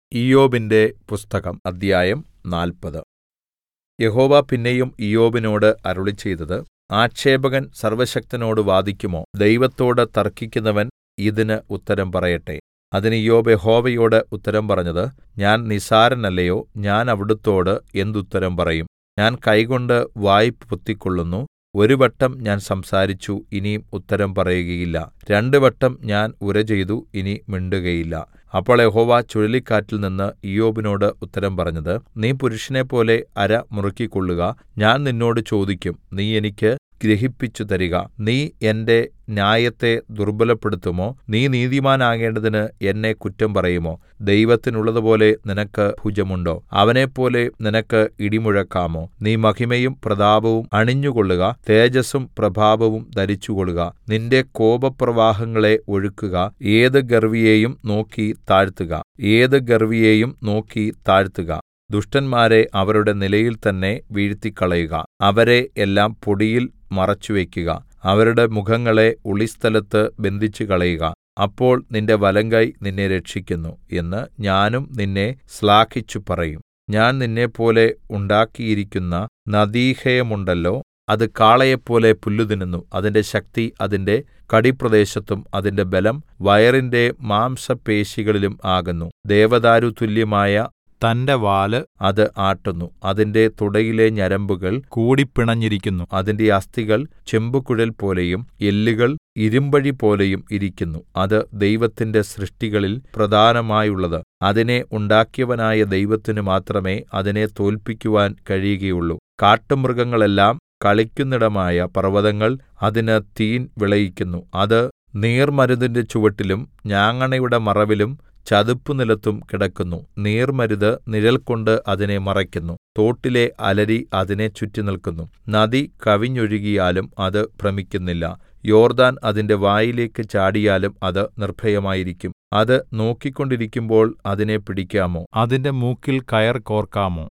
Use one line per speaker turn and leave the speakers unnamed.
ഇയ്യോബിന്റെ പുസ്തകം അദ്ധ്യായം നാല്പത് യഹോവ പിന്നെയും ഇയ്യോബിനോട് അരുളിച്ചെയ്തത് ആക്ഷേപകൻ സർവ്വശക്തനോട് വാദിക്കുമോ ദൈവത്തോട് തർക്കിക്കുന്നവൻ ഇതിന് ഉത്തരം പറയട്ടെ അതിന് ഇയ്യോബ് യഹോവയോട് ഉത്തരം പറഞ്ഞത് ഞാൻ നിസ്സാരനല്ലയോ ഞാൻ അവിടുത്തോട് എന്തുത്തരം പറയും ഞാൻ കൈകൊണ്ട് വായ് പൊത്തിക്കൊള്ളുന്നു ഒരു വട്ടം ഞാൻ സംസാരിച്ചു ഇനി ഉത്തരം പറയുകയില്ല രണ്ടുവട്ടം ഞാൻ ഉരചെയ്തു ഇനി മിണ്ടുകയില്ല അപ്പോൾ യഹോവ ചുഴലിക്കാറ്റിൽ നിന്ന് ഇയ്യോബിനോട് ഉത്തരം പറഞ്ഞത് നീ പുരുഷനെപ്പോലെ അര മുറുക്കിക്കൊള്ളുക ഞാൻ നിന്നോട് ചോദിക്കും നീ എനിക്ക് ഗ്രഹിപ്പിച്ചു തരിക നീ എന്റെ ന്യായത്തെ ദുർബ്ബലപ്പെടുത്തുമോ നീ നീതിമാനാകേണ്ടതിന് എന്നെ കുറ്റം പറയുമോ ദൈവത്തിനുള്ളതുപോലെ നിനക്ക് ഭുജമുണ്ടോ അവനെപ്പോലെ നിനക്ക് ഇടിമുഴക്കാമോ നീ മഹിമയും പ്രതാപവും അണിഞ്ഞുകൊള്ളുക തേജസ്സും പ്രഭാവവും ധരിച്ചുകൊള്ളുക നിന്റെ കോപപ്രവാഹങ്ങളെ ഒഴുക്കുക ഏത് ഗർവ്വിയെയും നോക്കി താഴ്ത്തുക ഏത് ഗർവ്വിയെയും നോക്കി താഴ്ത്തുക ദുഷ്ടന്മാരെ അവരുടെ നിലയിൽ തന്നെ വീഴ്ത്തിക്കളയുക അവരെ എല്ലാം പൊടിയിൽ മറച്ചുവെക്കുക അവരുടെ മുഖങ്ങളെ ഒളിസ്ഥലത്ത് ബന്ധിച്ചുകളയുക അപ്പോൾ നിന്റെ വലങ്കൈ നിന്നെ രക്ഷിക്കുന്നു എന്ന് ഞാനും നിന്നെ ശ്ലാഘിച്ചു പറയും ഞാൻ നിന്നെപ്പോലെ ഉണ്ടാക്കിയിരിക്കുന്ന നദീഹയമുണ്ടല്ലോ അത് കാളയെപ്പോലെ പുല്ല് തിന്നുന്നു അതിന്റെ ശക്തി അതിന്റെ കടിപ്രദേശത്തും അതിന്റെ ബലം വയറിന്റെ മാംസപേശികളിലും ആകുന്നു ദേവദാരു തുല്യമായ തന്റെ വാല് അത് ആട്ടുന്നു അതിന്റെ തുടയിലെ ഞരമ്പുകൾ കൂടിപ്പിണഞ്ഞിരിക്കുന്നു അതിന്റെ അസ്ഥികൾ ചെമ്പുകുഴൽ പോലെയും എല്ലുകൾ ഇരുമ്പഴി പോലെയും ഇരിക്കുന്നു അത് ദൈവത്തിന്റെ സൃഷ്ടികളിൽ പ്രധാനമായുള്ളത് അതിനെ ഉണ്ടാക്കിയവനായ ദൈവത്തിന് മാത്രമേ അതിനെ തോൽപ്പിക്കുവാൻ കഴിയുകയുള്ളൂ കാട്ടുമൃഗങ്ങളെല്ലാം കളിക്കുന്നിടമായ പർവ്വതങ്ങൾ അതിന് തീൻ വിളയിക്കുന്നു അത് നീർമരുതിന്റെ ചുവട്ടിലും ഞാങ്ങണയുടെ മറവിലും ചതുപ്പുനിലത്തും കിടക്കുന്നു നീർമരുത് നിഴൽകൊണ്ട് അതിനെ മറയ്ക്കുന്നു തോട്ടിലെ അലരി അതിനെ ചുറ്റിനിൽക്കുന്നു നദി കവിഞ്ഞൊഴുകിയാലും അത് ഭ്രമിക്കുന്നില്ല യോർദ്ദാൻ അതിന്റെ വായിലേക്ക് ചാടിയാലും അത് നിർഭയമായിരിക്കും അത് നോക്കിക്കൊണ്ടിരിക്കുമ്പോൾ അതിനെ പിടിക്കാമോ അതിന്റെ മൂക്കിൽ കയർ കോർക്കാമോ